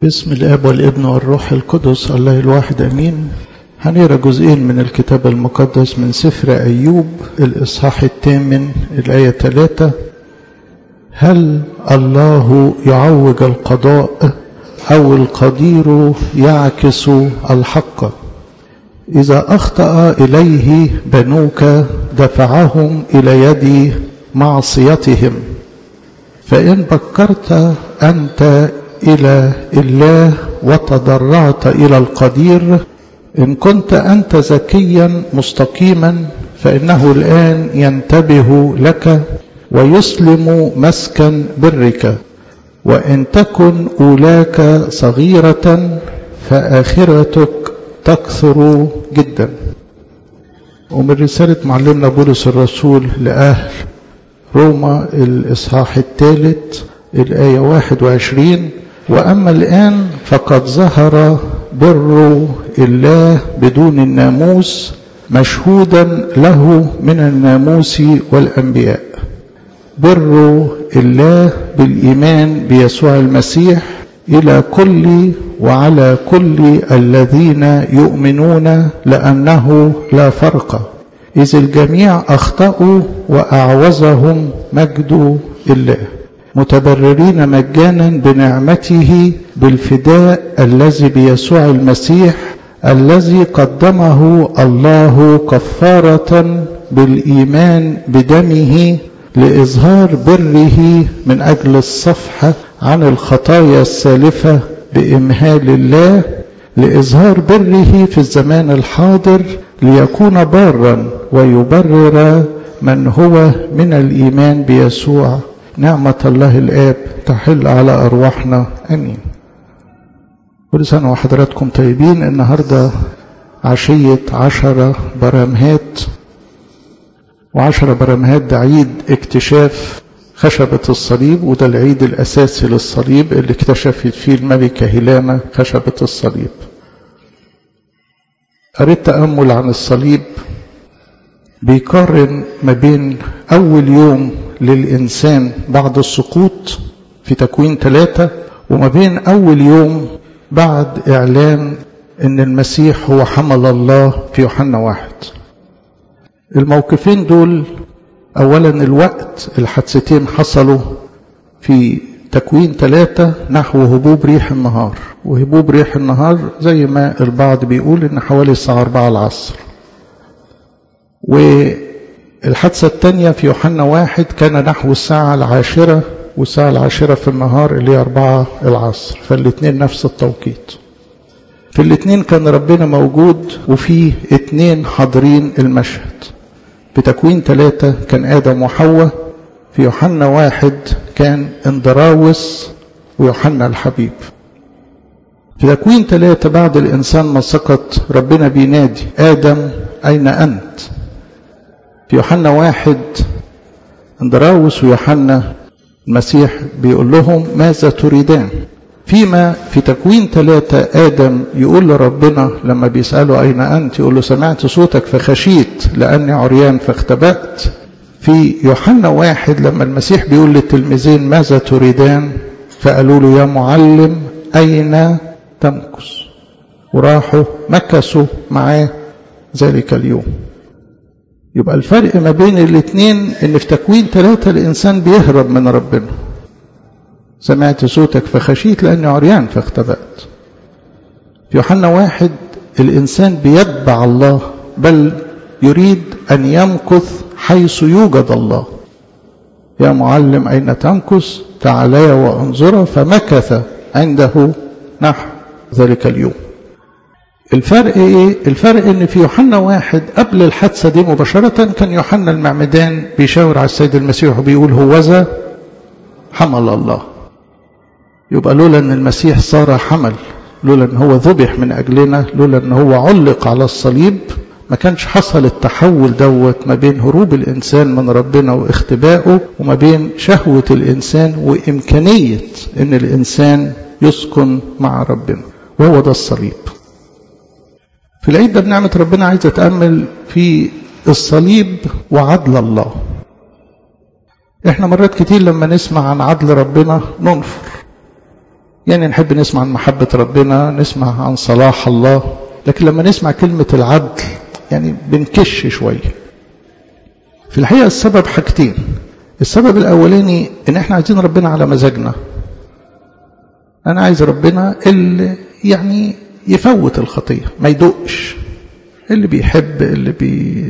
باسم الاب والابن والروح القدس الله الواحد امين هنقرا جزئين من الكتاب المقدس من سفر ايوب الاصحاح الثامن الايه 3 هل الله يعوج القضاء او القدير يعكس الحق اذا اخطا اليه بنوك دفعهم الى يد معصيتهم فان بكرت انت الى الله وتضرعت الى القدير ان كنت انت ذكيا مستقيما فانه الان ينتبه لك ويسلم مسكن برك وان تكن اولاك صغيره فاخرتك تكثر جدا ومن رساله معلمنا بولس الرسول لاهل روما الاصحاح الثالث الايه 21 واما الان فقد ظهر بر الله بدون الناموس مشهودا له من الناموس والانبياء بر الله بالايمان بيسوع المسيح الى كل وعلى كل الذين يؤمنون لانه لا فرق اذ الجميع اخطاوا واعوزهم مجد الله متبررين مجانا بنعمته بالفداء الذي بيسوع المسيح الذي قدمه الله كفاره بالايمان بدمه لاظهار بره من اجل الصفح عن الخطايا السالفه بامهال الله لاظهار بره في الزمان الحاضر ليكون بارا ويبرر من هو من الايمان بيسوع نعمة الله الآب تحل على أرواحنا أمين كل سنة وحضراتكم طيبين النهاردة عشية عشرة برامهات وعشرة برامهات ده عيد اكتشاف خشبة الصليب وده العيد الأساسي للصليب اللي اكتشفت فيه الملكة هيلانا خشبة الصليب قريت تأمل عن الصليب بيقارن ما بين أول يوم للإنسان بعد السقوط في تكوين ثلاثة وما بين أول يوم بعد إعلان أن المسيح هو حمل الله في يوحنا واحد الموقفين دول أولا الوقت الحادثتين حصلوا في تكوين ثلاثة نحو هبوب ريح النهار وهبوب ريح النهار زي ما البعض بيقول إن حوالي الساعة 4 العصر والحادثة الثانية في يوحنا واحد كان نحو الساعة العاشرة والساعة العاشرة في النهار اللي هي أربعة العصر فالاثنين نفس التوقيت في الاثنين كان ربنا موجود وفي اثنين حاضرين المشهد في تكوين ثلاثة كان آدم وحواء في يوحنا واحد كان اندراوس ويوحنا الحبيب في تكوين ثلاثة بعد الإنسان ما سقط ربنا بينادي آدم أين أنت في يوحنا واحد اندراوس ويوحنا المسيح بيقول لهم ماذا تريدان فيما في تكوين ثلاثة آدم يقول لربنا لما بيسأله أين أنت يقول له سمعت صوتك فخشيت لأني عريان فاختبأت في يوحنا واحد لما المسيح بيقول للتلميذين ماذا تريدان فقالوا له يا معلم أين تمكث وراحوا مكثوا معاه ذلك اليوم يبقى الفرق ما بين الاثنين ان في تكوين ثلاثة الانسان بيهرب من ربنا سمعت صوتك فخشيت لاني عريان فاختبأت في يوحنا واحد الانسان بيتبع الله بل يريد ان يمكث حيث يوجد الله يا معلم اين تمكث تعالى وانظر فمكث عنده نحو ذلك اليوم الفرق ايه الفرق ان في يوحنا واحد قبل الحادثه دي مباشره كان يوحنا المعمدان بيشاور على السيد المسيح وبيقول هوذا حمل الله يبقى لولا ان المسيح صار حمل لولا ان هو ذبح من اجلنا لولا ان هو علق على الصليب ما كانش حصل التحول دوت ما بين هروب الانسان من ربنا واختبائه وما بين شهوه الانسان وامكانيه ان الانسان يسكن مع ربنا وهو ده الصليب في العيد ده بنعمة ربنا عايز أتأمل في الصليب وعدل الله احنا مرات كتير لما نسمع عن عدل ربنا ننفر يعني نحب نسمع عن محبة ربنا نسمع عن صلاح الله لكن لما نسمع كلمة العدل يعني بنكش شوية في الحقيقة السبب حاجتين السبب الأولاني إن إحنا عايزين ربنا على مزاجنا أنا عايز ربنا اللي يعني يفوت الخطية ما يدقش اللي بيحب اللي بي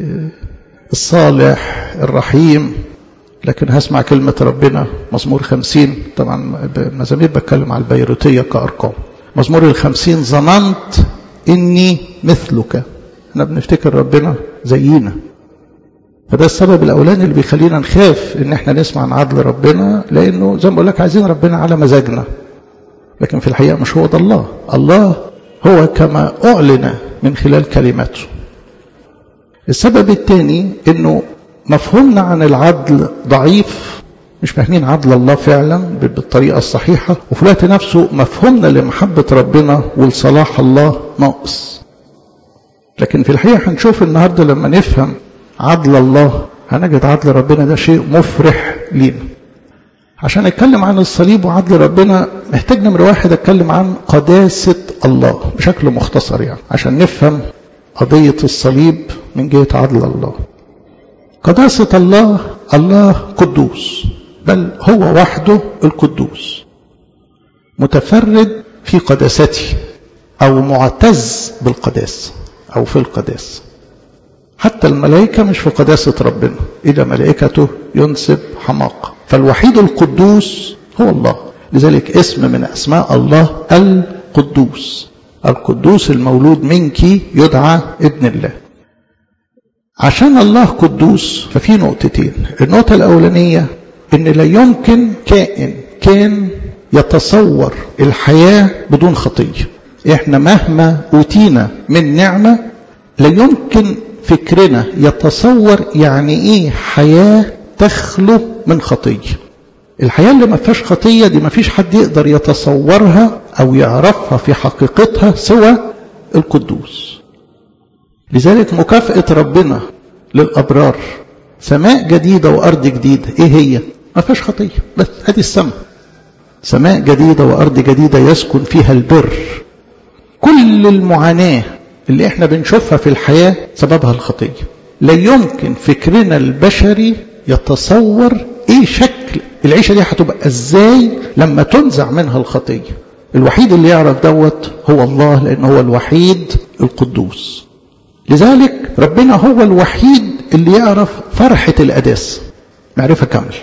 الصالح الرحيم لكن هسمع كلمة ربنا مزمور خمسين طبعا مزامير بتكلم على البيروتية كأرقام مزمور الخمسين ظننت إني مثلك احنا بنفتكر ربنا زينا فده السبب الأولاني اللي بيخلينا نخاف إن احنا نسمع عن عدل ربنا لأنه زي ما بقول لك عايزين ربنا على مزاجنا لكن في الحقيقة مش هو ده الله الله هو كما أعلن من خلال كلماته السبب الثاني انه مفهومنا عن العدل ضعيف مش فاهمين عدل الله فعلا بالطريقة الصحيحة وفي الوقت نفسه مفهومنا لمحبة ربنا ولصلاح الله ناقص لكن في الحقيقة هنشوف النهاردة لما نفهم عدل الله هنجد عدل ربنا ده شيء مفرح لينا عشان اتكلم عن الصليب وعدل ربنا محتاج نمرة واحد اتكلم عن قداسة الله بشكل مختصر يعني عشان نفهم قضية الصليب من جهة عدل الله قداسة الله الله قدوس بل هو وحده القدوس متفرد في قداسته أو معتز بالقداسة أو في القداسة حتى الملائكة مش في قداسة ربنا إذا ملائكته ينسب حماقة فالوحيد القدوس هو الله لذلك اسم من أسماء الله القدوس القدوس المولود منك يدعى ابن الله عشان الله قدوس ففي نقطتين النقطة الأولانية إن لا يمكن كائن كان يتصور الحياة بدون خطية إحنا مهما أوتينا من نعمة لا يمكن فكرنا يتصور يعني إيه حياة تخلو من خطية الحياة اللي ما فيهاش خطية دي ما فيش حد يقدر يتصورها أو يعرفها في حقيقتها سوى القدوس لذلك مكافأة ربنا للأبرار سماء جديدة وأرض جديدة إيه هي؟ ما فيهاش خطية بس هذه السماء سماء جديدة وأرض جديدة يسكن فيها البر كل المعاناة اللي احنا بنشوفها في الحياة سببها الخطية لا يمكن فكرنا البشري يتصور ايه شكل العيشة دي هتبقى ازاي لما تنزع منها الخطية الوحيد اللي يعرف دوت هو الله لان هو الوحيد القدوس لذلك ربنا هو الوحيد اللي يعرف فرحة القداس معرفة كامل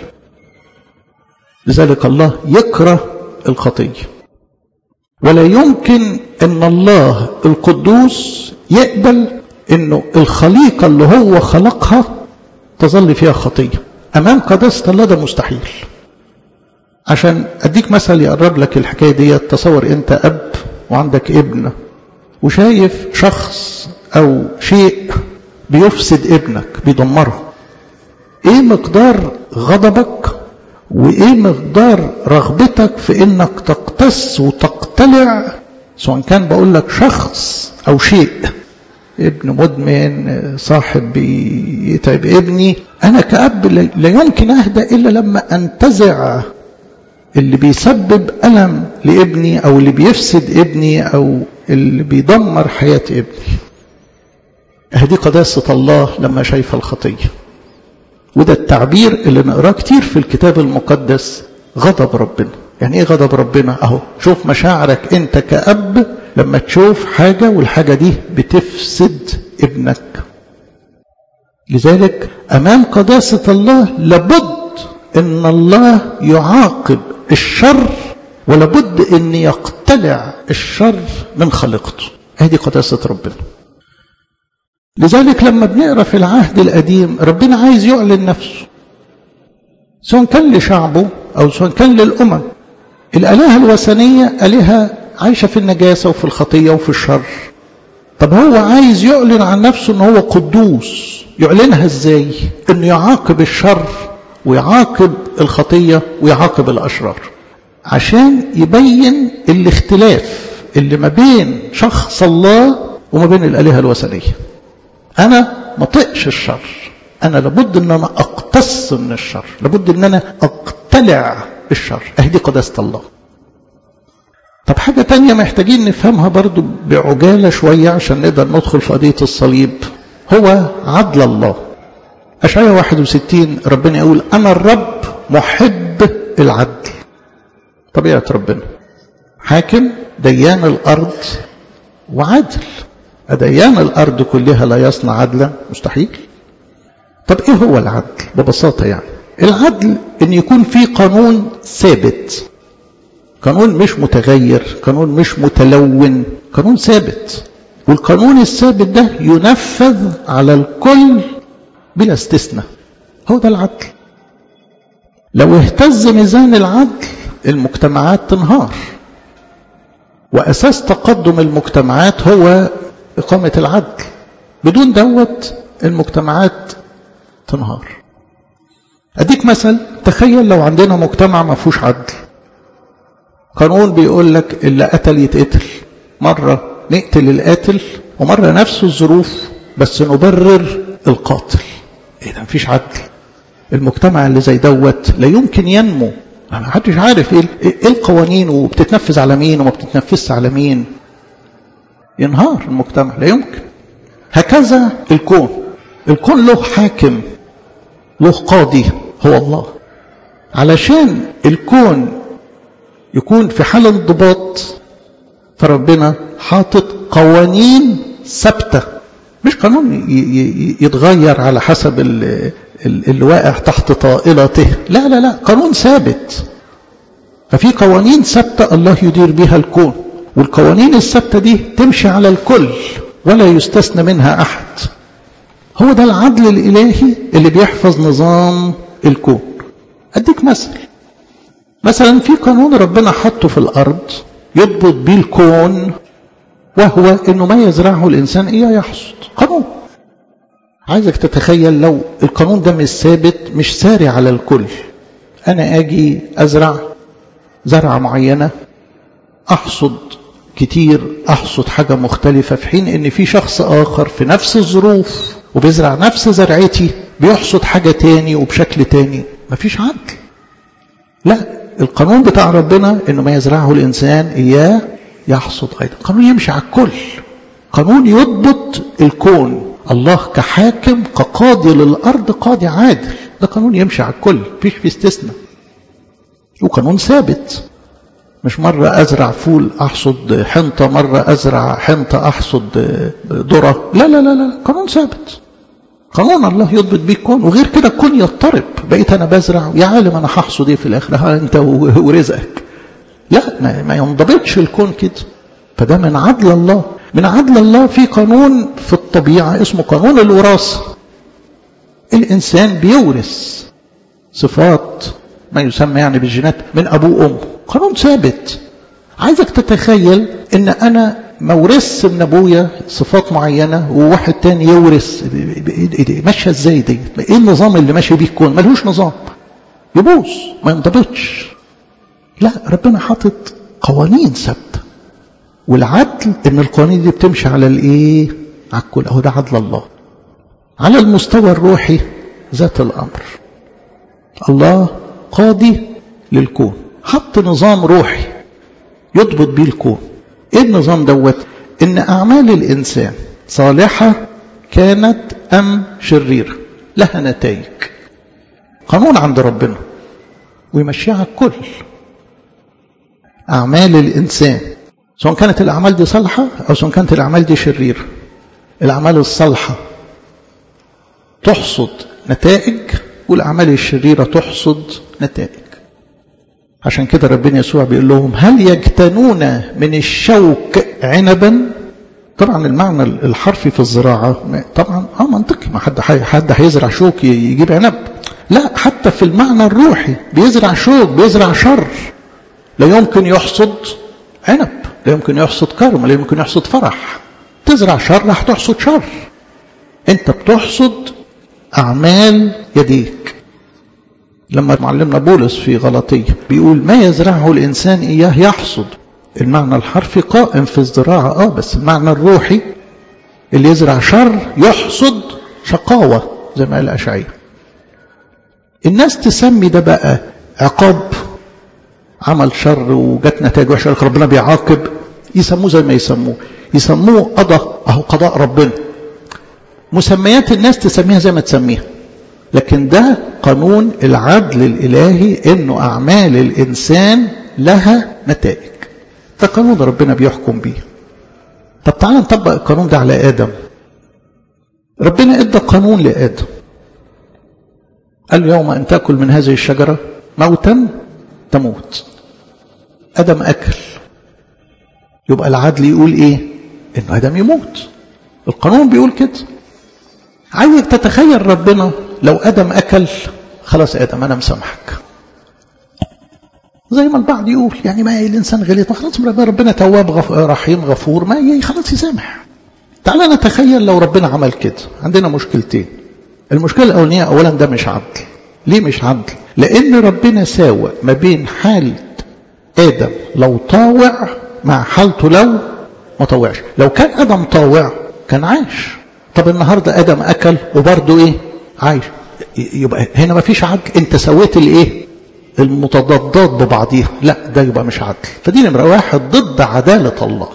لذلك الله يكره الخطية ولا يمكن ان الله القدوس يقبل انه الخليقة اللي هو خلقها تظل فيها خطية امام قداسة الله ده مستحيل عشان اديك مثل يقرب لك الحكاية دي تصور انت اب وعندك ابن وشايف شخص او شيء بيفسد ابنك بيدمره ايه مقدار غضبك وايه مقدار رغبتك في انك تقتص وتقتلع سواء كان بقول لك شخص او شيء ابن مدمن صاحب بيتعب ابني انا كاب لا يمكن اهدى الا لما انتزع اللي بيسبب الم لابني او اللي بيفسد ابني او اللي بيدمر حياه ابني هذه قداسه الله لما شايف الخطيه وده التعبير اللي نقراه كتير في الكتاب المقدس غضب ربنا يعني ايه غضب ربنا اهو شوف مشاعرك انت كأب لما تشوف حاجة والحاجة دي بتفسد ابنك لذلك امام قداسة الله لابد ان الله يعاقب الشر ولابد ان يقتلع الشر من خلقته هذه قداسة ربنا لذلك لما بنقرا في العهد القديم ربنا عايز يعلن نفسه سواء كان لشعبه او سواء كان للامم الالهه الوثنيه الهه عايشه في النجاسه وفي الخطيه وفي الشر طب هو عايز يعلن عن نفسه ان هو قدوس يعلنها ازاي انه يعاقب الشر ويعاقب الخطيه ويعاقب الاشرار عشان يبين الاختلاف اللي ما بين شخص الله وما بين الالهه الوثنيه انا ما طقش الشر انا لابد ان انا اقتص من الشر لابد ان انا اقتلع الشر اهدي قداسه الله طب حاجة تانية محتاجين نفهمها برضو بعجالة شوية عشان نقدر ندخل في قضية الصليب هو عدل الله أشعية 61 ربنا يقول أنا الرب محب العدل طبيعة ربنا حاكم ديان الأرض وعادل أديان الأرض كلها لا يصنع عدلا مستحيل طب إيه هو العدل ببساطة يعني العدل إن يكون في قانون ثابت قانون مش متغير قانون مش متلون قانون ثابت والقانون الثابت ده ينفذ على الكل بلا استثناء هو ده العدل لو اهتز ميزان العدل المجتمعات تنهار وأساس تقدم المجتمعات هو إقامة العدل بدون دوت المجتمعات تنهار أديك مثل تخيل لو عندنا مجتمع ما فيهوش عدل قانون بيقول لك اللي قتل يتقتل مرة نقتل القاتل ومرة نفس الظروف بس نبرر القاتل ايه ده مفيش عدل المجتمع اللي زي دوت لا يمكن ينمو ما حدش عارف ايه ايه القوانين وبتتنفذ على مين وما بتتنفذش على مين ينهار المجتمع لا يمكن هكذا الكون الكون له حاكم له قاضي هو الله علشان الكون يكون في حال انضباط فربنا حاطط قوانين ثابته مش قانون يتغير على حسب اللي واقع تحت طائلته لا لا لا قانون ثابت ففي قوانين ثابته الله يدير بها الكون والقوانين الثابته دي تمشي على الكل ولا يستثنى منها احد هو ده العدل الالهي اللي بيحفظ نظام الكون اديك مثل مثلا في قانون ربنا حطه في الارض يضبط بيه الكون وهو انه ما يزرعه الانسان اياه يحصد قانون عايزك تتخيل لو القانون ده مش ثابت مش ساري على الكل انا اجي ازرع زرعه معينه احصد كتير احصد حاجه مختلفه في حين ان في شخص اخر في نفس الظروف وبيزرع نفس زرعتي بيحصد حاجه تاني وبشكل تاني مفيش عدل لا القانون بتاع ربنا انه ما يزرعه الانسان اياه يحصد ايضا قانون يمشي على الكل قانون يضبط الكون الله كحاكم كقاضي للارض قاضي عادل ده قانون يمشي على الكل مفيش فيه استثناء وقانون ثابت مش مرة أزرع فول أحصد حنطة مرة أزرع حنطة أحصد ذرة لا لا لا لا قانون ثابت قانون الله يضبط بيه الكون وغير كده الكون يضطرب بقيت أنا بزرع يا عالم أنا هحصد إيه في الآخر ها أنت ورزقك لا ما, ما ينضبطش الكون كده فده من عدل الله من عدل الله في قانون في الطبيعة اسمه قانون الوراثة الإنسان بيورث صفات ما يسمى يعني بالجينات من أبوه وأمه قانون ثابت عايزك تتخيل ان انا مورث من ابويا صفات معينه وواحد تاني يورث ماشيه ازاي دي ايه النظام اللي ماشي بيه الكون ملهوش نظام يبوظ ما ينضبطش لا ربنا حاطط قوانين ثابته والعدل ان القوانين دي بتمشي على الايه على الكل اهو ده عدل الله على المستوى الروحي ذات الامر الله قاضي للكون حط نظام روحي يضبط بيه الكون ايه النظام دوت ان اعمال الانسان صالحه كانت ام شريره لها نتائج قانون عند ربنا ويمشيها على الكل اعمال الانسان سواء كانت الاعمال دي صالحه او سواء كانت الاعمال دي شريره الاعمال الصالحه تحصد نتائج والاعمال الشريره تحصد نتائج عشان كده ربنا يسوع بيقول لهم هل يجتنون من الشوك عنبا طبعا المعنى الحرفي في الزراعة طبعا اه منطقي ما حد حد هيزرع شوك يجيب عنب لا حتى في المعنى الروحي بيزرع شوك بيزرع شر لا يمكن يحصد عنب لا يمكن يحصد كرم لا يمكن يحصد فرح تزرع شر هتحصد شر انت بتحصد اعمال يديك لما معلمنا بولس في غلطية بيقول ما يزرعه الإنسان إياه يحصد المعنى الحرفي قائم في الزراعة آه بس المعنى الروحي اللي يزرع شر يحصد شقاوة زي ما قال أشعية الناس تسمي ده بقى عقاب عمل شر وجات نتائج وحشه ربنا بيعاقب يسموه زي ما يسموه يسموه قضاء اهو قضاء ربنا مسميات الناس تسميها زي ما تسميها لكن ده قانون العدل الالهي انه اعمال الانسان لها نتائج ده قانون ربنا بيحكم بيه طب تعالى نطبق القانون ده على ادم ربنا ادى قانون لادم قال له يوم ان تاكل من هذه الشجره موتا تموت ادم اكل يبقى العدل يقول ايه انه ادم يموت القانون بيقول كده عايزك تتخيل ربنا لو ادم اكل خلاص ادم انا مسامحك زي ما البعض يقول يعني ما الانسان غلط ما خلاص ربنا تواب غف... رحيم غفور ما خلاص يسامح تعالى نتخيل لو ربنا عمل كده عندنا مشكلتين المشكله الاولانيه اولا ده مش عدل ليه مش عدل لان ربنا ساوى ما بين حاله ادم لو طاوع مع حالته لو ما طوعش لو كان ادم طاوع كان عايش طب النهارده ادم اكل وبرضه ايه عايش يبقى هنا ما فيش عدل انت سويت الايه المتضادات ببعضيها لا ده يبقى مش عدل فدي نمره واحد ضد عداله الله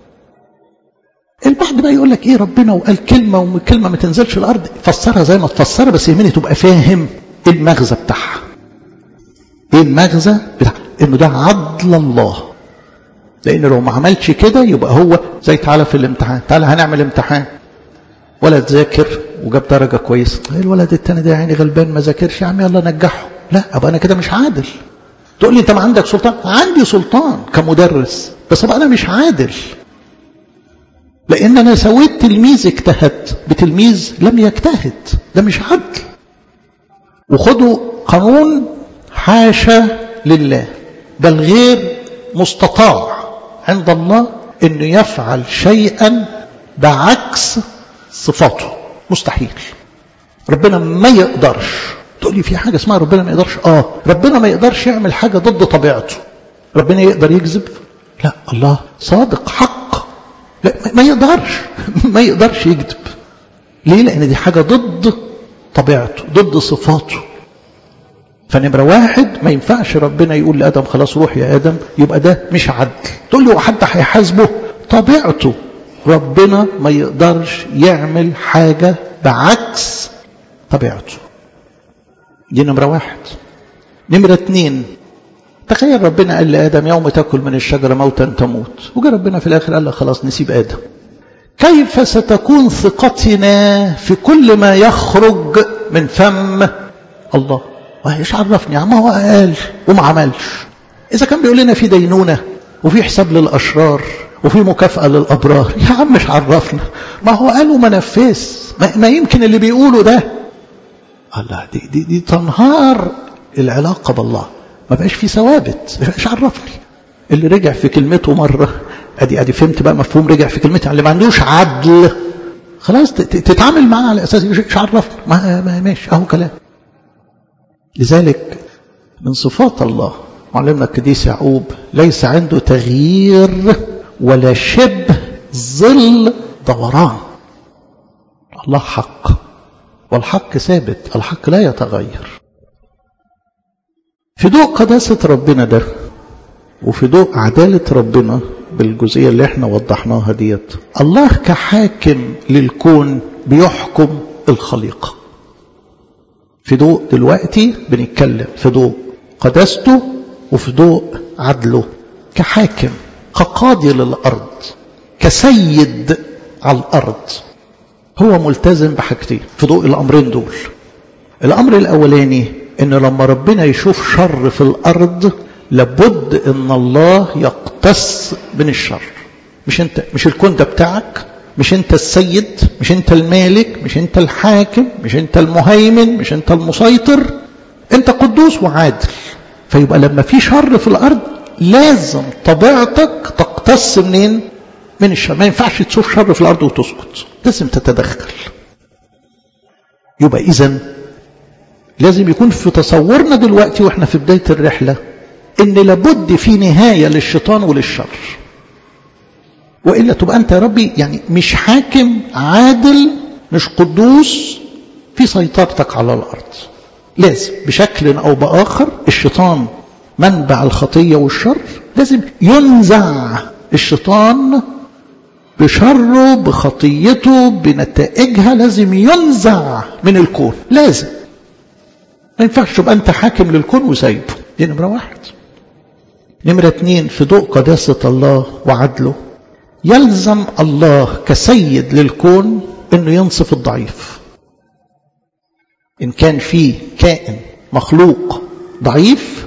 البعض بقى يقول لك ايه ربنا وقال كلمه وكلمه ما تنزلش الارض فسرها زي ما تفسرها بس يهمني تبقى فاهم ايه المغزى بتاعها ايه المغزى بتاع انه ده عدل الله لان لو ما عملش كده يبقى هو زي تعالى في الامتحان تعالى هنعمل امتحان ولد ذاكر وجاب درجه كويسه الولد التاني ده يعني غلبان ما ذاكرش يا عم يلا نجحه لا ابقى انا كده مش عادل تقول لي انت ما عندك سلطان عندي سلطان كمدرس بس ابقى انا مش عادل لان انا سويت تلميذ اجتهد بتلميذ لم يجتهد ده مش عدل وخدوا قانون حاشا لله بل غير مستطاع عند الله انه يفعل شيئا بعكس صفاته مستحيل ربنا ما يقدرش تقول لي في حاجه اسمها ربنا ما يقدرش اه ربنا ما يقدرش يعمل حاجه ضد طبيعته ربنا يقدر يكذب لا الله صادق حق لا ما يقدرش ما يقدرش يكذب ليه لان دي حاجه ضد طبيعته ضد صفاته فنمرة واحد ما ينفعش ربنا يقول لآدم خلاص روح يا آدم يبقى ده مش عدل تقول له حد هيحاسبه طبيعته ربنا ما يقدرش يعمل حاجة بعكس طبيعته دي نمرة واحد نمرة اتنين تخيل ربنا قال لآدم يوم تأكل من الشجرة موتا تموت وجاء ربنا في الآخر قال له خلاص نسيب آدم كيف ستكون ثقتنا في كل ما يخرج من فم الله ايش عرفني عم هو قال وما عملش اذا كان بيقول لنا في دينونه وفي حساب للاشرار وفي مكافاه للابرار يا عم مش عرفنا ما هو قال وما نفذ ما, ما يمكن اللي بيقوله ده الله دي, دي, دي تنهار العلاقه بالله ما بقاش في ثوابت مش عرفني اللي رجع في كلمته مره ادي ادي فهمت بقى مفهوم رجع في كلمته اللي ما عندوش عدل خلاص تتعامل معاه على اساس مش عرفنا ما, ما ماشي اهو كلام لذلك من صفات الله معلمنا القديس يعقوب ليس عنده تغيير ولا شبه ظل دوران الله حق والحق ثابت الحق لا يتغير في ضوء قداسة ربنا ده وفي ضوء عدالة ربنا بالجزئية اللي احنا وضحناها ديت الله كحاكم للكون بيحكم الخليقه في ضوء دلوقتي بنتكلم في ضوء قداسته وفي ضوء عدله كحاكم كقاضي للأرض كسيد على الأرض هو ملتزم بحاجتين في ضوء الأمرين دول الأمر الأولاني إن لما ربنا يشوف شر في الأرض لابد إن الله يقتص من الشر مش أنت مش الكون ده بتاعك مش انت السيد مش انت المالك مش انت الحاكم مش انت المهيمن مش انت المسيطر انت قدوس وعادل فيبقى لما في شر في الارض لازم طبيعتك تقتص منين من الشر ما ينفعش تشوف شر في الارض وتسكت لازم تتدخل يبقى اذا لازم يكون في تصورنا دلوقتي واحنا في بدايه الرحله ان لابد في نهايه للشيطان وللشر والا تبقى انت يا ربي يعني مش حاكم عادل مش قدوس في سيطرتك على الارض لازم بشكل او باخر الشيطان منبع الخطية والشر لازم ينزع الشيطان بشره بخطيته بنتائجها لازم ينزع من الكون لازم ما ينفعش تبقى انت حاكم للكون وسايبه دي نمرة واحد نمرة اتنين في ضوء قداسة الله وعدله يلزم الله كسيد للكون انه ينصف الضعيف ان كان في كائن مخلوق ضعيف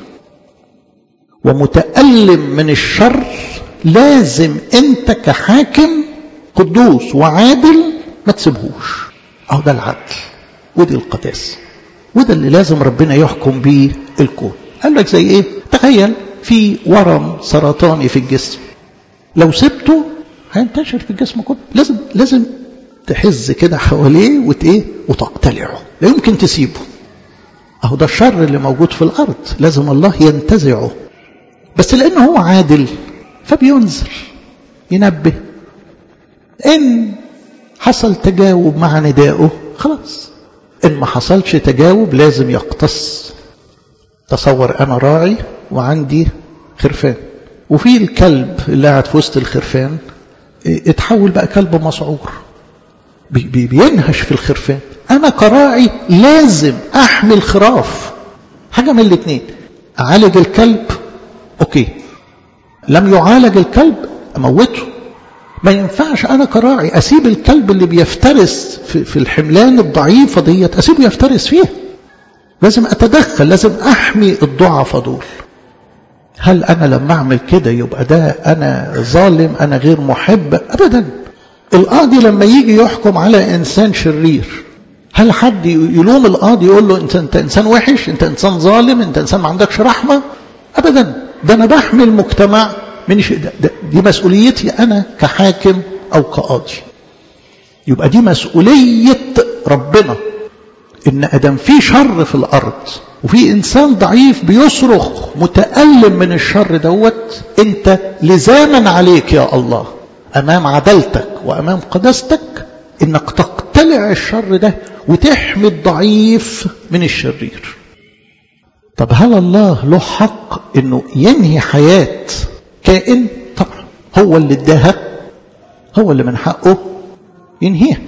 ومتألم من الشر لازم انت كحاكم قدوس وعادل ما تسيبهوش اهو ده العدل ودي القداسه وده اللي لازم ربنا يحكم بيه الكون قال لك زي ايه تخيل في ورم سرطاني في الجسم لو سبته هينتشر في الجسم كله لازم لازم تحز كده حواليه وت ايه وتقتلعه لا يمكن تسيبه اهو ده الشر اللي موجود في الارض لازم الله ينتزعه بس لانه هو عادل فبينذر ينبه ان حصل تجاوب مع ندائه خلاص ان ما حصلش تجاوب لازم يقتص تصور انا راعي وعندي خرفان وفي الكلب اللي قاعد في وسط الخرفان اتحول بقى كلب مسعور بي بينهش في الخرفان انا كراعي لازم احمي الخراف حاجه من الاثنين اعالج الكلب اوكي لم يعالج الكلب اموته ما ينفعش انا كراعي اسيب الكلب اللي بيفترس في, في الحملان الضعيفه ديت اسيبه يفترس فيها لازم اتدخل لازم احمي الضعفاء دول هل انا لما اعمل كده يبقى ده انا ظالم انا غير محب ابدا القاضي لما يجي يحكم على انسان شرير هل حد يلوم القاضي يقول له انت انت انسان وحش انت انسان ظالم انت انسان ما عندكش رحمه ابدا ده انا بحمي المجتمع من شيء ده, ده دي مسؤوليتي انا كحاكم او كقاضي يبقى دي مسؤوليه ربنا ان ادم في شر في الارض وفي انسان ضعيف بيصرخ متالم من الشر دوت انت لزاما عليك يا الله امام عدالتك وامام قداستك انك تقتلع الشر ده وتحمي الضعيف من الشرير طب هل الله له حق انه ينهي حياه كائن طبعا هو اللي اداها هو اللي من حقه ينهيها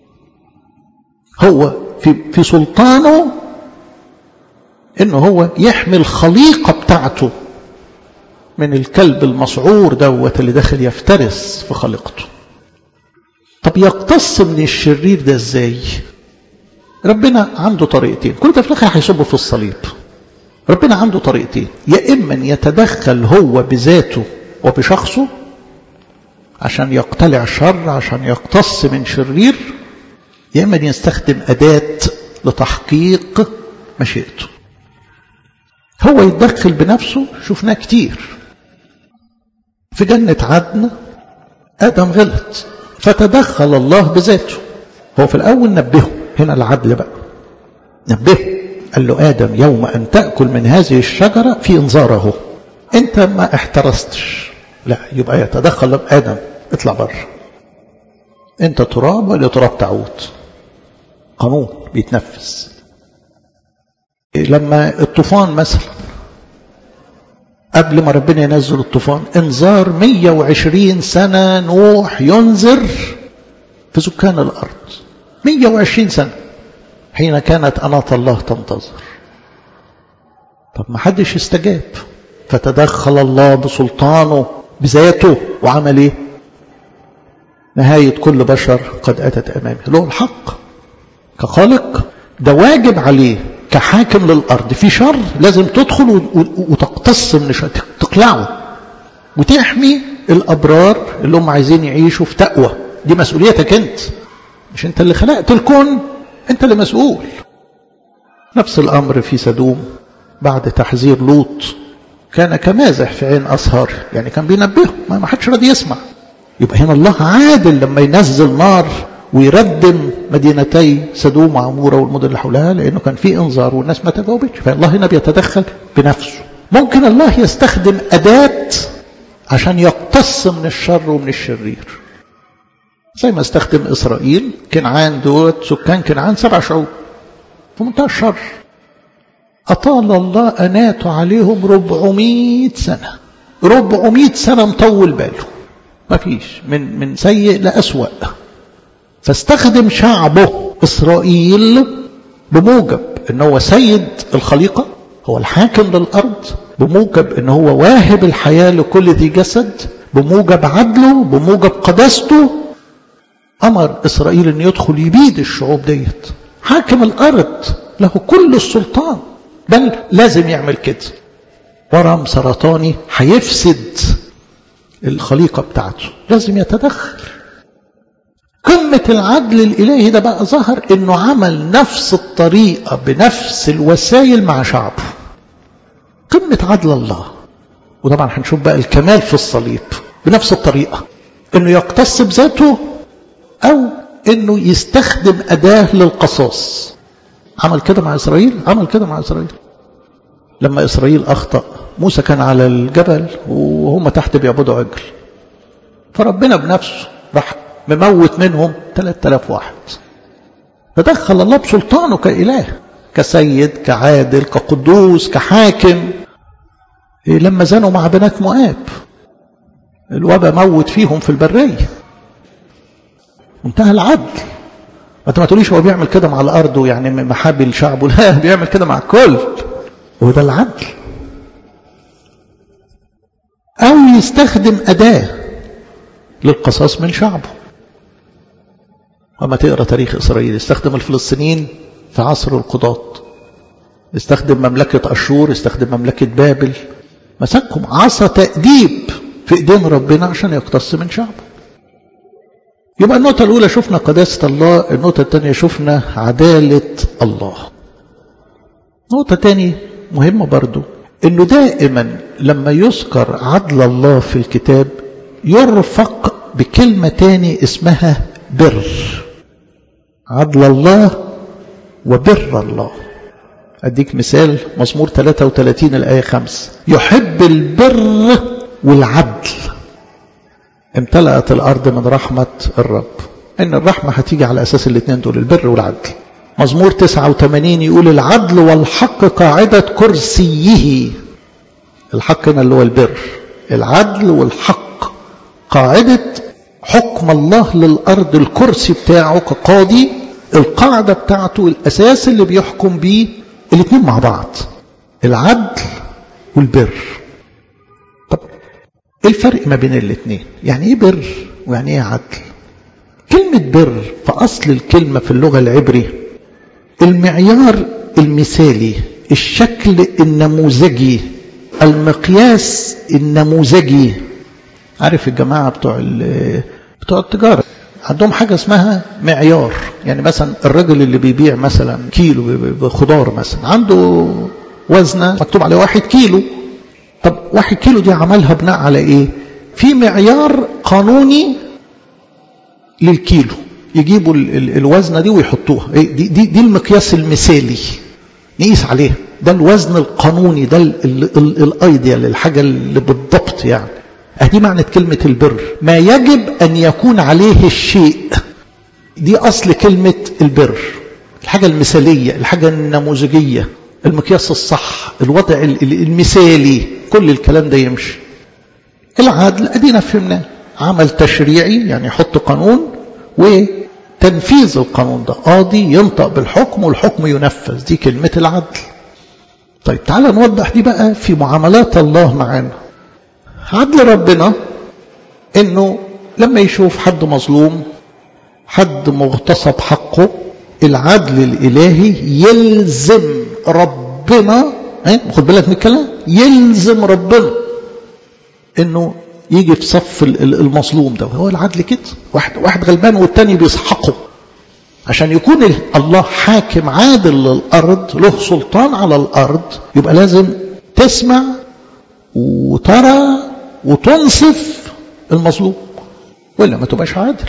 هو في في سلطانه انه هو يحمي الخليقه بتاعته من الكلب المسعور دوت اللي داخل يفترس في خليقته طب يقتص من الشرير ده ازاي ربنا عنده طريقتين كل ده في الاخر هيصبه في الصليب ربنا عنده طريقتين يا اما يتدخل هو بذاته وبشخصه عشان يقتلع شر عشان يقتص من شرير يا اما يستخدم اداه لتحقيق مشيئته هو يتدخل بنفسه شفناه كتير في جنة عدن آدم غلط فتدخل الله بذاته هو في الأول نبهه هنا العدل بقى نبهه قال له آدم يوم أن تأكل من هذه الشجرة في انذاره أنت ما احترستش لا يبقى يتدخل آدم اطلع بره أنت تراب ولا تراب تعود قانون بيتنفذ لما الطوفان مثلا قبل ما ربنا ينزل الطوفان انذار 120 سنة نوح ينذر في سكان الأرض 120 سنة حين كانت أناة الله تنتظر طب ما حدش استجاب فتدخل الله بسلطانه بذاته وعمل ايه نهاية كل بشر قد أتت أمامه له الحق كخالق ده واجب عليه كحاكم للأرض في شر لازم تدخل وتقتص من شر تقلعه وتحمي الأبرار اللي هم عايزين يعيشوا في تقوى دي مسؤوليتك أنت مش أنت اللي خلقت الكون أنت اللي مسؤول نفس الأمر في سدوم بعد تحذير لوط كان كمازح في عين أصهار يعني كان بينبهه ما حدش راضي يسمع يبقى هنا الله عادل لما ينزل نار ويردم مدينتي سدوم وعمورة والمدن اللي حولها لأنه كان في إنذار والناس ما تجاوبتش فالله هنا بيتدخل بنفسه ممكن الله يستخدم أداة عشان يقتص من الشر ومن الشرير زي ما استخدم إسرائيل كنعان دوت سكان كنعان سبع شعوب في منتهى الشر أطال الله أناته عليهم 400 سنة 400 سنة مطول باله ما فيش من من سيء لأسوأ فاستخدم شعبه إسرائيل بموجب ان هو سيد الخليقة هو الحاكم للأرض بموجب ان هو واهب الحياة لكل ذي جسد بموجب عدله بموجب قداسته أمر إسرائيل أن يدخل يبيد الشعوب ديت حاكم الأرض له كل السلطان بل لازم يعمل كده ورم سرطاني هيفسد الخليقة بتاعته لازم يتدخل قمة العدل الإلهي ده بقى ظهر إنه عمل نفس الطريقة بنفس الوسائل مع شعبه قمة عدل الله وطبعا هنشوف بقى الكمال في الصليب بنفس الطريقة إنه يقتص بذاته أو إنه يستخدم أداة للقصاص عمل كده مع إسرائيل عمل كده مع إسرائيل لما إسرائيل أخطأ موسى كان على الجبل وهم تحت بيعبدوا عجل فربنا بنفسه راح مموت منهم 3000 واحد تدخل الله بسلطانه كإله كسيد كعادل كقدوس كحاكم لما زنوا مع بنات مؤاب الوبا موت فيهم في البرية منتهى العدل انت ما تقوليش هو بيعمل كده مع الارض يعني محابي شعبه لا بيعمل كده مع الكل وده العدل او يستخدم اداه للقصاص من شعبه وما تقرا تاريخ اسرائيل استخدم الفلسطينيين في عصر القضاة استخدم مملكة أشور استخدم مملكة بابل مسكهم عصا تأديب في ايدين ربنا عشان يقتص من شعبه يبقى النقطة الأولى شفنا قداسة الله النقطة الثانية شفنا عدالة الله نقطة تانية مهمة برضو انه دائما لما يذكر عدل الله في الكتاب يرفق بكلمة تاني اسمها بر عدل الله وبر الله أديك مثال مزمور 33 الآية 5 يحب البر والعدل امتلأت الأرض من رحمة الرب إن الرحمة هتيجي على أساس الاثنين دول البر والعدل مزمور 89 يقول العدل والحق قاعدة كرسيه الحق هنا اللي هو البر العدل والحق قاعدة حكم الله للأرض الكرسي بتاعه كقاضي القاعدة بتاعته الأساس اللي بيحكم بيه الاثنين مع بعض العدل والبر طب ايه الفرق ما بين الاثنين يعني ايه بر ويعني ايه عدل كلمة بر في أصل الكلمة في اللغة العبرية المعيار المثالي الشكل النموذجي المقياس النموذجي عارف الجماعة بتوع بتوع التجارة عندهم حاجة اسمها معيار يعني مثلا الراجل اللي بيبيع مثلا كيلو خضار مثلا عنده وزنة مكتوب عليه واحد كيلو طب واحد كيلو دي عملها بناء على ايه في معيار قانوني للكيلو يجيبوا الوزنة دي ويحطوها دي, دي, دي المقياس المثالي نقيس عليها ده الوزن القانوني ده الايديال الحاجة اللي بالضبط يعني ادي معنى كلمة البر ما يجب ان يكون عليه الشيء دي اصل كلمة البر الحاجة المثالية الحاجة النموذجية المقياس الصح الوضع المثالي كل الكلام ده يمشي العدل ادينا فهمناه عمل تشريعي يعني يحط قانون وتنفيذ القانون ده قاضي ينطق بالحكم والحكم ينفذ دي كلمة العدل طيب تعالى نوضح دي بقى في معاملات الله معانا عدل ربنا انه لما يشوف حد مظلوم حد مغتصب حقه العدل الالهي يلزم ربنا خد بالك من الكلام يلزم ربنا انه يجي في صف المظلوم ده هو العدل كده واحد واحد غلبان والتاني بيسحقه عشان يكون الله حاكم عادل للارض له سلطان على الارض يبقى لازم تسمع وترى وتنصف المظلوم ولا ما تبقاش عادل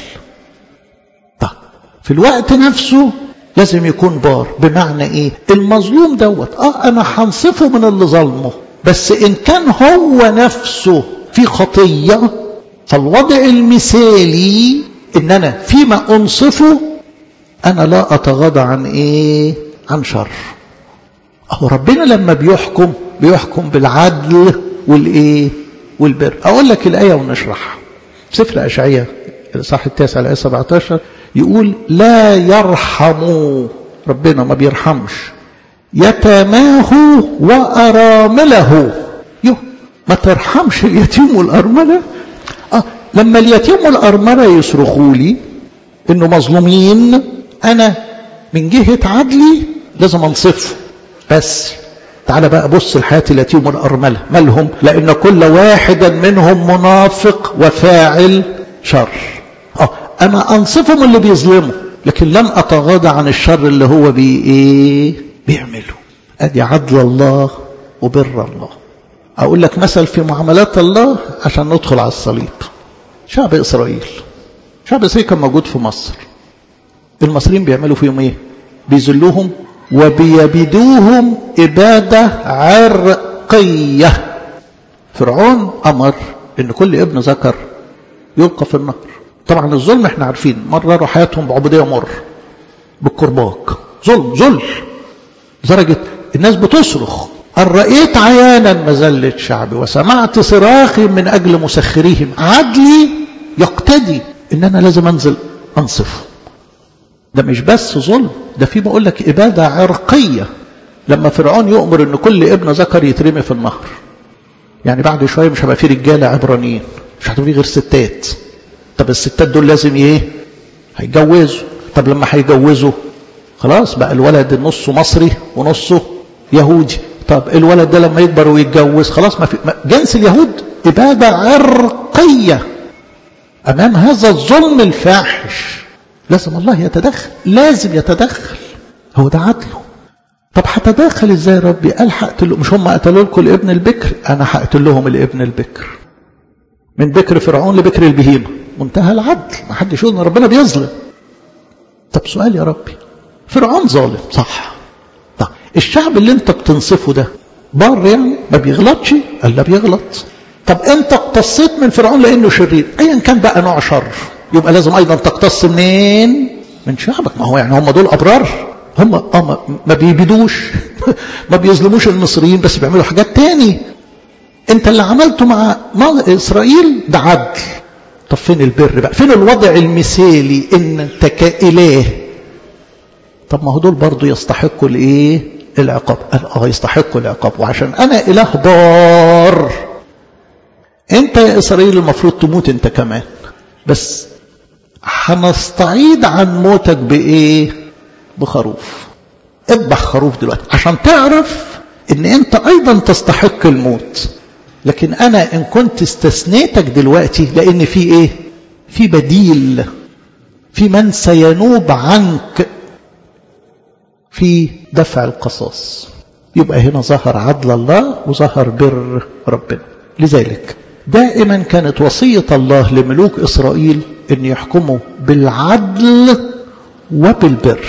طيب في الوقت نفسه لازم يكون بار بمعنى ايه المظلوم دوت اه انا هنصفه من اللي ظلمه بس ان كان هو نفسه في خطية فالوضع المثالي ان انا فيما انصفه انا لا اتغاضى عن ايه عن شر أهو ربنا لما بيحكم بيحكم بالعدل والإيه والبر أقول لك الآية ونشرحها سفر أشعية الإصحاح التاسع الآية 17 يقول لا يرحم ربنا ما بيرحمش يتاماه وأرامله يو ما ترحمش اليتيم والأرملة آه لما اليتيم والأرملة يصرخوا لي إنه مظلومين أنا من جهة عدلي لازم أنصفه بس تعال بقى بص الحياة اليتيم والأرملة مالهم لأن كل واحدا منهم منافق وفاعل شر اه أنا أنصفهم اللي بيظلموا لكن لن أتغاضى عن الشر اللي هو بي إيه بيعمله أدي عدل الله وبر الله أقول لك مثل في معاملات الله عشان ندخل على الصليب شعب إسرائيل شعب إسرائيل كان موجود في مصر المصريين بيعملوا فيهم إيه بيذلوهم وبيبيدوهم إبادة عرقية فرعون أمر إن كل ابن ذكر يلقى في النار طبعا الظلم احنا عارفين مرروا حياتهم بعبودية مر بالكرباج ظلم ظلم لدرجة الناس بتصرخ أن رأيت عيانا مذلة شعبي وسمعت صراخي من أجل مسخريهم عدلي يقتدي إن أنا لازم أنزل أنصفه ده مش بس ظلم ده في بقول لك إبادة عرقية لما فرعون يؤمر ان كل ابن ذكر يترمي في النهر يعني بعد شوية مش هيبقى في رجالة عبرانيين مش هتبقى غير ستات طب الستات دول لازم ايه هيتجوزوا طب لما هيجوزوا خلاص بقى الولد نصه مصري ونصه يهودي طب الولد ده لما يكبر ويتجوز خلاص ما في جنس اليهود إبادة عرقية أمام هذا الظلم الفاحش لازم الله يتدخل لازم يتدخل هو ده عدله طب هتدخل ازاي يا ربي قال هقتل مش هم قتلوا لكم الابن البكر انا هقتل لهم الابن البكر من بكر فرعون لبكر البهيمه منتهى العدل ما حدش يقول ان ربنا بيظلم طب سؤال يا ربي فرعون ظالم صح طب الشعب اللي انت بتنصفه ده بار يعني ما بيغلطش قال لا بيغلط طب انت اقتصيت من فرعون لانه شرير ايا كان بقى نوع شر يبقى لازم ايضا تقتص منين من شعبك ما هو يعني هم دول ابرار هم اه ما بيبيدوش ما بيظلموش المصريين بس بيعملوا حاجات تاني انت اللي عملته مع اسرائيل ده عدل طب فين البر بقى فين الوضع المثالي ان انت كاله طب ما هو دول برضه يستحقوا الايه العقاب قال اه يستحقوا العقاب وعشان انا اله بار انت يا اسرائيل المفروض تموت انت كمان بس هنستعيد عن موتك بايه بخروف اذبح خروف دلوقتي عشان تعرف ان انت ايضا تستحق الموت لكن انا ان كنت استثنيتك دلوقتي لان في ايه في بديل في من سينوب عنك في دفع القصاص يبقى هنا ظهر عدل الله وظهر بر ربنا لذلك دائما كانت وصية الله لملوك إسرائيل أن يحكموا بالعدل وبالبر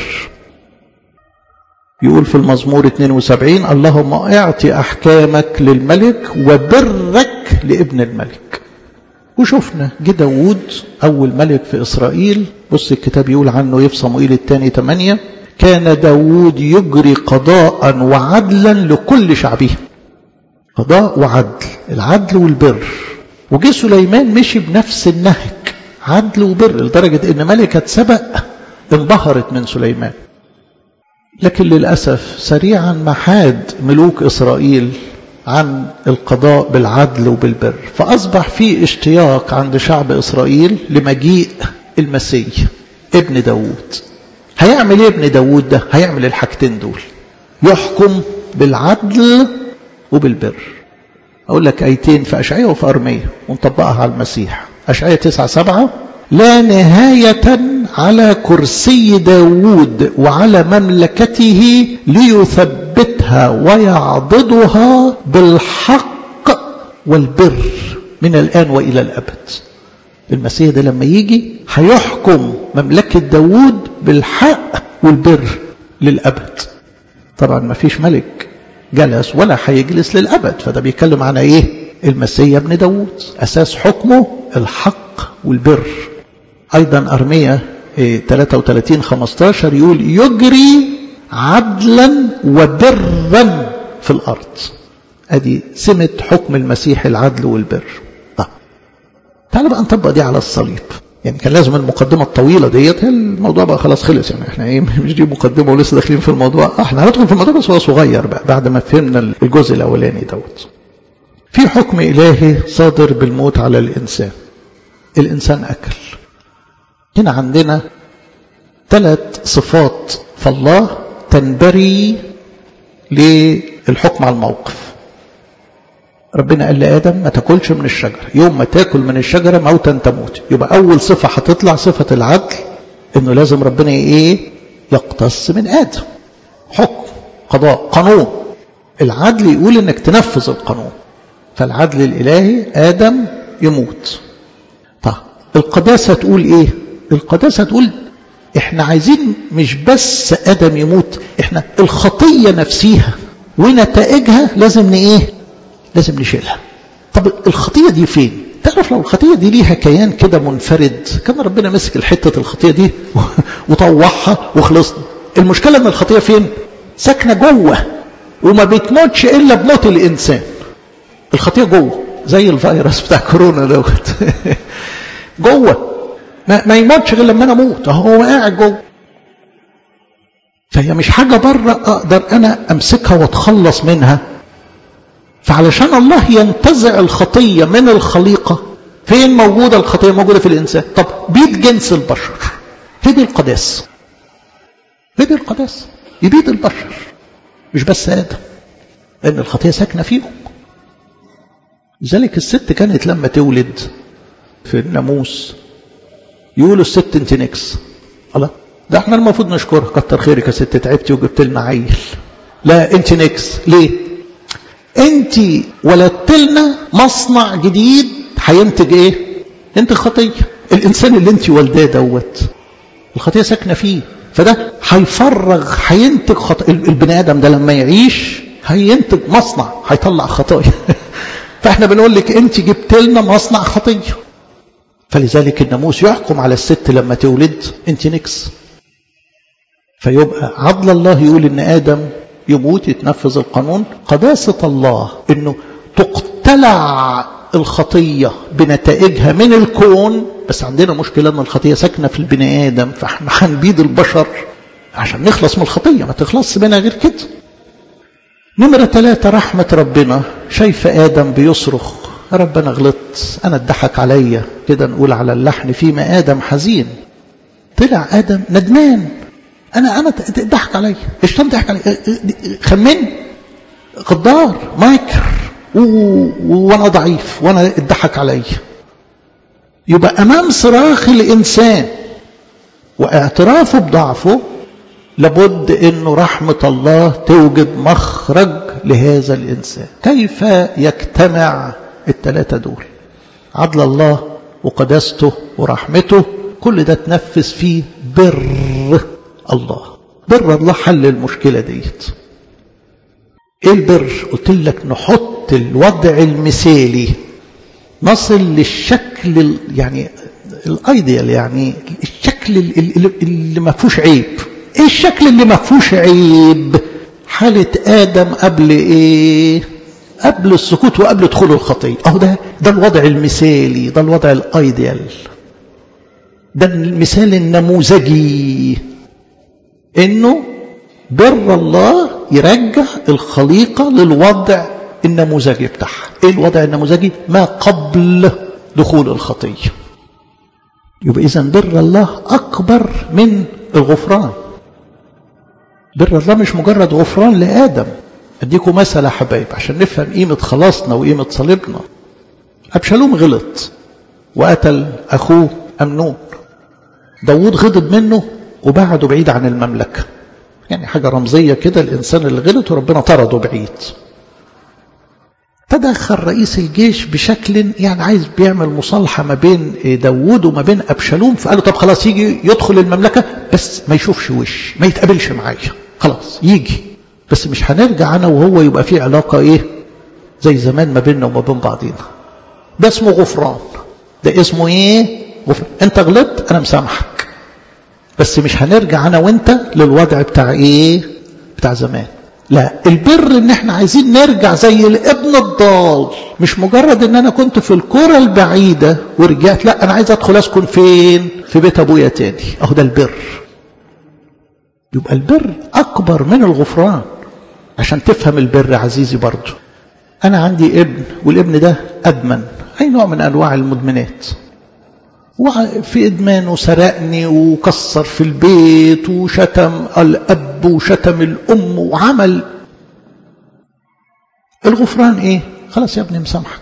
يقول في المزمور 72 اللهم اعطي أحكامك للملك وبرك لابن الملك وشفنا جه داوود أول ملك في إسرائيل بص الكتاب يقول عنه في صموئيل الثاني 8 كان داوود يجري قضاء وعدلا لكل شعبه قضاء وعدل العدل والبر وجه سليمان مشي بنفس النهج عدل وبر لدرجة ان ملكة سبأ انبهرت من سليمان لكن للأسف سريعا ما حاد ملوك إسرائيل عن القضاء بالعدل وبالبر فأصبح في اشتياق عند شعب إسرائيل لمجيء المسيح ابن داود هيعمل ايه ابن داود ده هيعمل الحاجتين دول يحكم بالعدل وبالبر أقول لك آيتين في أشعية وفي أرمية ونطبقها على المسيح أشعية تسعة سبعة لا نهاية على كرسي داود وعلى مملكته ليثبتها ويعضدها بالحق والبر من الآن وإلى الأبد المسيح ده لما يجي هيحكم مملكة داود بالحق والبر للأبد طبعا ما فيش ملك جلس ولا هيجلس للأبد فده بيتكلم عن إيه المسيح ابن داود أساس حكمه الحق والبر أيضا أرمية 33 15 يقول يجري عدلا وبرا في الأرض ادي سمة حكم المسيح العدل والبر طب تعال بقى نطبق دي على الصليب يعني كان لازم المقدمة الطويلة ديت الموضوع بقى خلاص خلص يعني احنا ايه مش دي مقدمة ولسه داخلين في الموضوع احنا هندخل في الموضوع بس هو صغير بقى بعد ما فهمنا الجزء الاولاني دوت في حكم الهي صادر بالموت على الانسان الانسان اكل هنا عندنا ثلاث صفات فالله تنبري للحكم على الموقف ربنا قال لآدم ما تاكلش من الشجرة يوم ما تاكل من الشجرة موتا تموت يبقى أول صفة هتطلع صفة العدل إنه لازم ربنا إيه يقتص من آدم حكم قضاء قانون العدل يقول إنك تنفذ القانون فالعدل الإلهي آدم يموت طيب القداسة تقول إيه القداسة تقول احنا عايزين مش بس ادم يموت احنا الخطيه نفسيها ونتائجها لازم ايه لازم نشيلها طب الخطيه دي فين تعرف لو الخطيه دي ليها كيان كده منفرد كان ربنا مسك الحته الخطيه دي وطوعها وخلصنا المشكله ان الخطيه فين ساكنه جوه وما بتموتش الا بموت الانسان الخطيه جوه زي الفيروس بتاع كورونا دوت جوه ما, ما يموتش غير لما انا اموت هو قاعد جوه فهي مش حاجه بره اقدر انا امسكها واتخلص منها فعلشان الله ينتزع الخطيه من الخليقه فين موجوده الخطيه موجوده في الانسان طب بيد جنس البشر هي دي القداسه هي دي القداسه يبيد البشر مش بس ادم لان الخطيه ساكنه فيهم لذلك الست كانت لما تولد في الناموس يقولوا الست انت نكس الله ده احنا المفروض نشكرها كتر خيرك يا ست تعبتي وجبت لنا عيل لا انت نكس ليه انت ولدت لنا مصنع جديد هينتج ايه انت خطيه الانسان اللي انت والداه دوت الخطيه ساكنه فيه فده هيفرغ هينتج خط... البني ادم ده لما يعيش هينتج مصنع هيطلع خطايا فاحنا بنقول لك انت جبت لنا مصنع خطيه فلذلك الناموس يحكم على الست لما تولد انت نكس فيبقى عدل الله يقول ان ادم يموت يتنفذ القانون قداسة الله انه تقتلع الخطية بنتائجها من الكون بس عندنا مشكلة ان الخطية ساكنة في البني ادم فاحنا هنبيد البشر عشان نخلص من الخطية ما تخلصش منها غير كده نمرة ثلاثة رحمة ربنا شايف آدم بيصرخ يا رب أنا غلطت أنا اتضحك عليا كده نقول على اللحن فيما آدم حزين طلع آدم ندمان أنا أنا اتضحك عليا الشيطان ضحك عليا خمن غدار ماكر وأنا ضعيف وأنا اتضحك عليا يبقى أمام صراخ الإنسان واعترافه بضعفه لابد انه رحمة الله توجد مخرج لهذا الانسان كيف يجتمع الثلاثة دول عدل الله وقداسته ورحمته كل ده تنفذ فيه بر الله بر الله حل المشكلة ديت ايه البر قلت لك نحط الوضع المثالي نصل للشكل يعني الايديال يعني الشكل اللي, اللي ما فيهوش عيب ايه الشكل اللي ما فيهوش عيب حالة ادم قبل ايه قبل السكوت وقبل دخول الخطية اهو ده ده الوضع المثالي ده الوضع الايديال ده المثال النموذجي انه بر الله يرجع الخليقة للوضع النموذجي بتاعها ايه الوضع النموذجي ما قبل دخول الخطية يبقى اذا بر الله اكبر من الغفران بر الله مش مجرد غفران لآدم أديكم مثل يا حبايب عشان نفهم قيمة خلاصنا وقيمة صليبنا أبشالوم غلط وقتل أخوه أمنون داوود غضب منه وبعده بعيد عن المملكة يعني حاجة رمزية كده الإنسان اللي غلط وربنا طرده بعيد تدخل رئيس الجيش بشكل يعني عايز بيعمل مصالحة ما بين داوود وما بين أبشالوم فقال له طب خلاص يجي يدخل المملكة بس ما يشوفش وش ما يتقابلش معايا خلاص يجي بس مش هنرجع أنا وهو يبقى في علاقة إيه زي زمان ما بيننا وما بين بعضينا ده اسمه غفران ده اسمه إيه غفران أنت غلطت أنا مسامحك بس مش هنرجع أنا وأنت للوضع بتاع إيه بتاع زمان لا البر ان احنا عايزين نرجع زي الابن الضال مش مجرد ان انا كنت في الكرة البعيدة ورجعت لا انا عايز ادخل اسكن فين في بيت ابويا تاني اهو ده البر يبقى البر اكبر من الغفران عشان تفهم البر عزيزي برضه انا عندي ابن والابن ده ادمن اي نوع من انواع المدمنات وفي ادمانه سرقني وكسر في البيت وشتم الاب وشتم الام وعمل الغفران ايه خلاص يا ابني مسامحك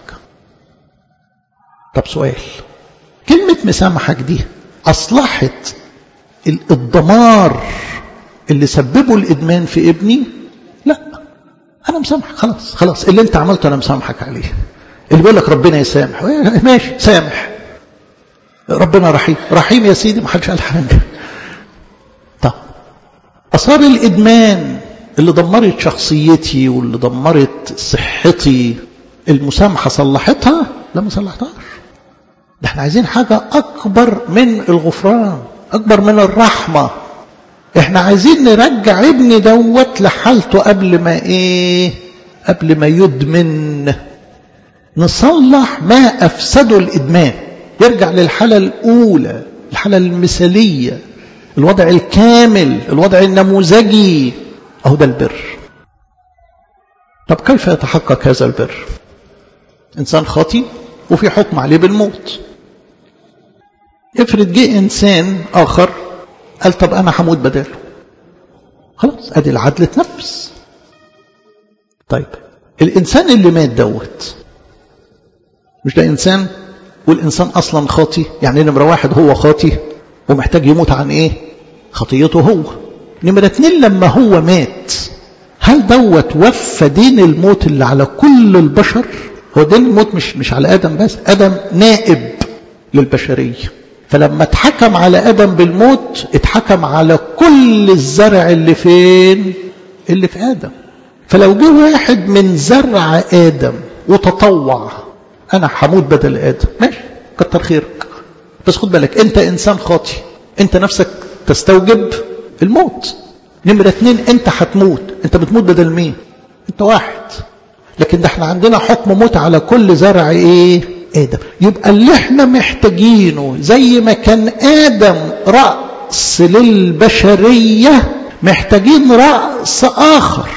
طب سؤال كلمة مسامحك دي أصلحت الدمار اللي سببه الإدمان في ابني لا أنا مسامحك خلاص خلاص اللي أنت عملته أنا مسامحك عليه اللي بيقول لك ربنا يسامح ماشي سامح ربنا رحيم رحيم يا سيدي ما حدش قال حاجة طب أثار الإدمان اللي دمرت شخصيتي واللي دمرت صحتي المسامحة صلحتها لا ما صلحتهاش ده احنا عايزين حاجة أكبر من الغفران أكبر من الرحمة احنا عايزين نرجع ابني دوت لحالته قبل ما ايه قبل ما يدمن نصلح ما أفسده الإدمان يرجع للحالة الأولى الحالة المثالية الوضع الكامل الوضع النموذجي أهو ده البر طب كيف يتحقق هذا البر إنسان خاطي وفي حكم عليه بالموت افرض جه إنسان آخر قال طب أنا هموت بداله خلاص أدي العدل اتنفس طيب الإنسان اللي مات دوت مش ده إنسان والإنسان أصلا خاطي يعني نمرة واحد هو خاطي ومحتاج يموت عن إيه خطيته هو نمرة اتنين لما هو مات هل دوت وفى دين الموت اللي على كل البشر هو دين الموت مش مش على آدم بس آدم نائب للبشرية فلما اتحكم على آدم بالموت اتحكم على كل الزرع اللي فين اللي في آدم فلو جه واحد من زرع آدم وتطوع أنا هموت بدل آدم ماشي كتر خيرك بس خد بالك أنت إنسان خاطي أنت نفسك تستوجب الموت نمرة اتنين أنت هتموت أنت بتموت بدل مين أنت واحد لكن ده احنا عندنا حكم موت على كل زرع ايه آدم يبقى اللي احنا محتاجينه زي ما كان آدم رأس للبشرية محتاجين رأس آخر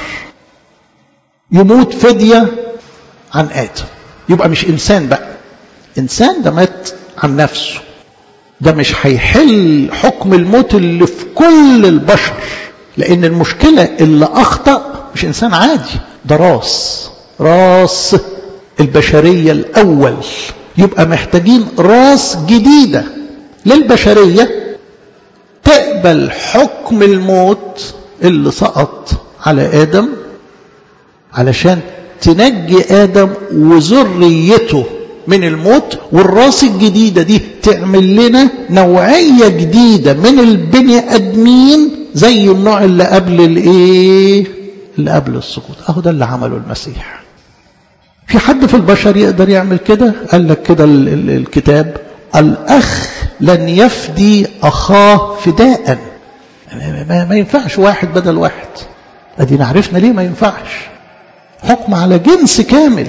يموت فدية عن آدم يبقى مش إنسان بقى إنسان ده مات عن نفسه ده مش هيحل حكم الموت اللي في كل البشر لأن المشكلة اللي أخطأ مش إنسان عادي ده راس راس البشرية الأول يبقى محتاجين راس جديدة للبشرية تقبل حكم الموت اللي سقط على آدم علشان تنجي آدم وذريته من الموت والراس الجديدة دي تعمل لنا نوعية جديدة من البني أدمين زي النوع اللي قبل الايه اللي قبل السقوط اهو ده اللي عمله المسيح في حد في البشر يقدر يعمل كده قال لك كده ال ال الكتاب الاخ لن يفدي اخاه فداء ما, ما ينفعش واحد بدل واحد ادينا عرفنا ليه ما ينفعش حكم على جنس كامل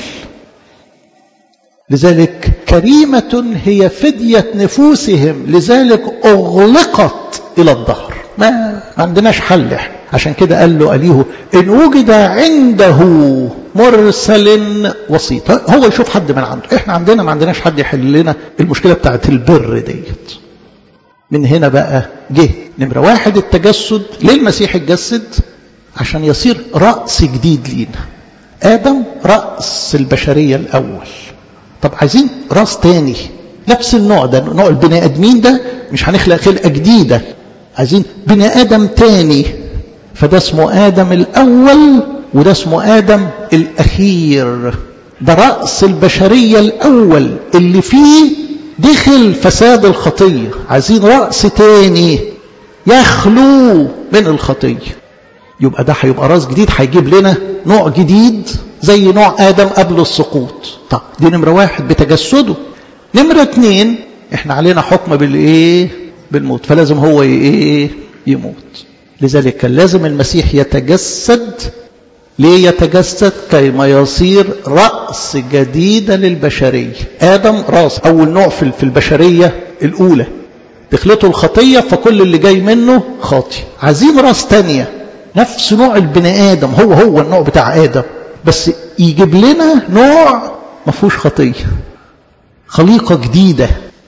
لذلك كريمة هي فدية نفوسهم لذلك أغلقت إلى الظهر ما, ما عندناش حل احنا عشان كده قال له أليه إن وجد عنده مرسل وسيط هو يشوف حد من عنده احنا عندنا ما عندناش حد يحل لنا المشكلة بتاعت البر ديت من هنا بقى جه نمرة واحد التجسد ليه المسيح اتجسد عشان يصير رأس جديد لينا آدم رأس البشرية الأول طب عايزين راس تاني نفس النوع ده نوع البني ادمين ده مش هنخلق خلقه جديده عايزين بني ادم تاني فده اسمه ادم الاول وده اسمه ادم الاخير ده راس البشريه الاول اللي فيه دخل فساد الخطيه عايزين راس تاني يخلو من الخطيه يبقى ده هيبقى راس جديد هيجيب لنا نوع جديد زي نوع آدم قبل السقوط طب دي نمرة واحد بتجسده نمرة اتنين احنا علينا حكم بالايه بالموت فلازم هو ايه يموت لذلك كان لازم المسيح يتجسد ليه يتجسد كيما يصير رأس جديدة للبشرية آدم رأس أول نوع في البشرية الأولى دخلته الخطية فكل اللي جاي منه خاطي عايزين راس تانية نفس نوع البني آدم هو هو النوع بتاع آدم بس يجيب لنا نوع ما فيهوش خطية خليقة جديدة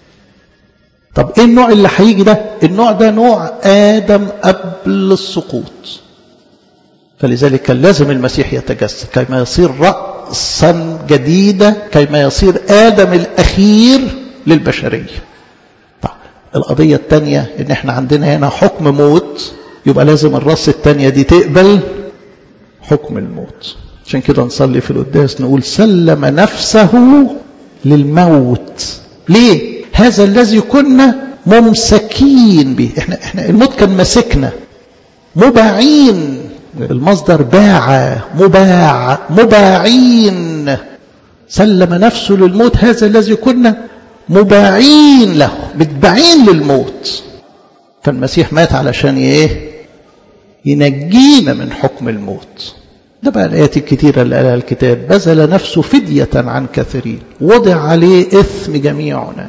طب ايه النوع اللي هيجي ده النوع ده نوع آدم قبل السقوط فلذلك كان لازم المسيح يتجسد كيما يصير رأسا جديدة كيما يصير آدم الأخير للبشرية طب القضية الثانية ان احنا عندنا هنا حكم موت يبقى لازم الرأس الثانية دي تقبل حكم الموت عشان كده نصلي في القداس نقول سلم نفسه للموت ليه هذا الذي كنا ممسكين به احنا احنا الموت كان ماسكنا مباعين المصدر باع مباع مباعين سلم نفسه للموت هذا الذي كنا مباعين له متباعين للموت فالمسيح مات علشان ايه ينجينا من حكم الموت ده بقى الآيات الكتيرة اللي قالها الكتاب بذل نفسه فدية عن كثيرين وضع عليه إثم جميعنا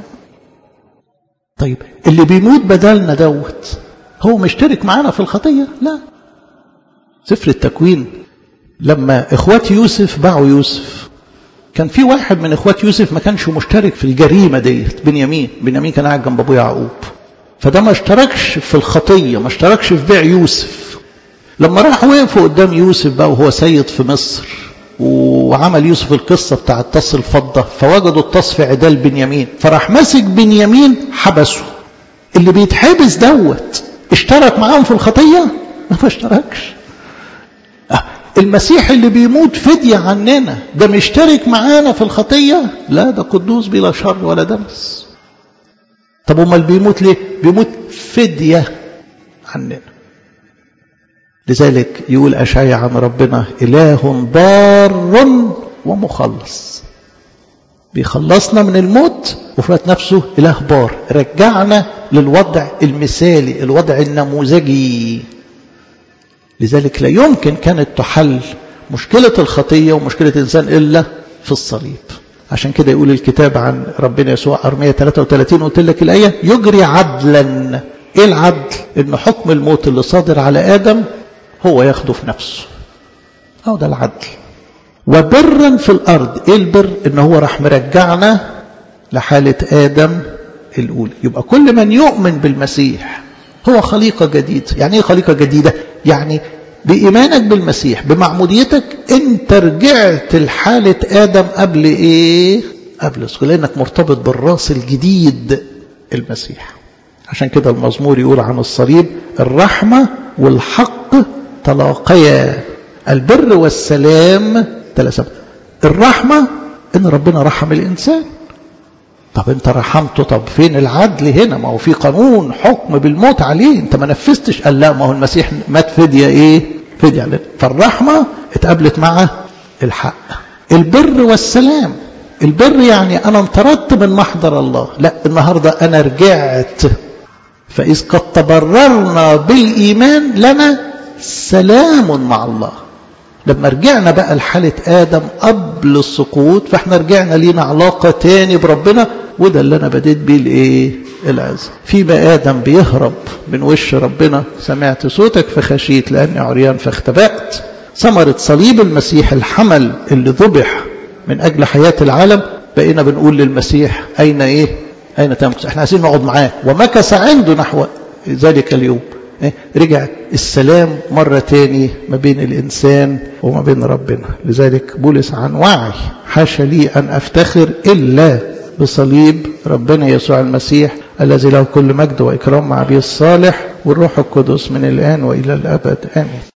طيب اللي بيموت بدلنا دوت هو مشترك معانا في الخطية لا سفر التكوين لما اخوات يوسف باعوا يوسف كان في واحد من اخوات يوسف ما كانش مشترك في الجريمة ديت بنيامين بنيامين كان قاعد جنب ابوه يعقوب فده ما اشتركش في الخطية ما اشتركش في بيع يوسف لما راح وقفوا قدام يوسف بقى وهو سيد في مصر وعمل يوسف القصة بتاع الطاس الفضة فوجدوا الطاس في عدال بنيامين فراح مسك بنيامين حبسه اللي بيتحبس دوت اشترك معاهم في الخطية ما اشتركش المسيح اللي بيموت فدية عننا ده مشترك معانا في الخطية لا ده قدوس بلا شر ولا دنس طب امال بيموت ليه بيموت فدية عننا لذلك يقول أشعيا عن ربنا إله ضار ومخلص بيخلصنا من الموت وفي وقت نفسه إله بار رجعنا للوضع المثالي الوضع النموذجي لذلك لا يمكن كانت تحل مشكلة الخطية ومشكلة الإنسان إلا في الصليب عشان كده يقول الكتاب عن ربنا يسوع أرمية 33 قلت لك الآية يجري عدلا إيه العدل إن حكم الموت اللي صادر على آدم هو ياخده في نفسه أو ده العدل وبرا في الأرض إيه البر إن هو راح مرجعنا لحالة آدم الأولى يبقى كل من يؤمن بالمسيح هو خليقة جديدة يعني إيه خليقة جديدة يعني بإيمانك بالمسيح بمعموديتك أنت رجعت لحالة آدم قبل إيه قبل السجود لأنك مرتبط بالراس الجديد المسيح عشان كده المزمور يقول عن الصليب الرحمة والحق تلاقيا البر والسلام تلاسم الرحمة ان ربنا رحم الانسان طب انت رحمته طب فين العدل هنا ما هو في قانون حكم بالموت عليه انت ما نفذتش قال لا ما هو المسيح مات فدية ايه فدية عليه فالرحمة اتقابلت مع الحق البر والسلام البر يعني انا انطردت من محضر الله لا النهاردة انا رجعت فإذ قد تبررنا بالإيمان لنا سلام مع الله لما رجعنا بقى لحالة آدم قبل السقوط فاحنا رجعنا لينا علاقة تاني بربنا وده اللي أنا بديت بيه الإيه؟ العز فيما آدم بيهرب من وش ربنا سمعت صوتك فخشيت لأني عريان فاختبأت ثمرة صليب المسيح الحمل اللي ذبح من أجل حياة العالم بقينا بنقول للمسيح أين إيه؟ أين تمكث؟ احنا عايزين نقعد معاه ومكث عنده نحو ذلك اليوم رجع السلام مرة تاني ما بين الإنسان وما بين ربنا لذلك بولس عن وعي حاشا لي أن أفتخر إلا بصليب ربنا يسوع المسيح الذي له كل مجد وإكرام مع أبيه الصالح والروح القدس من الآن وإلى الأبد آمين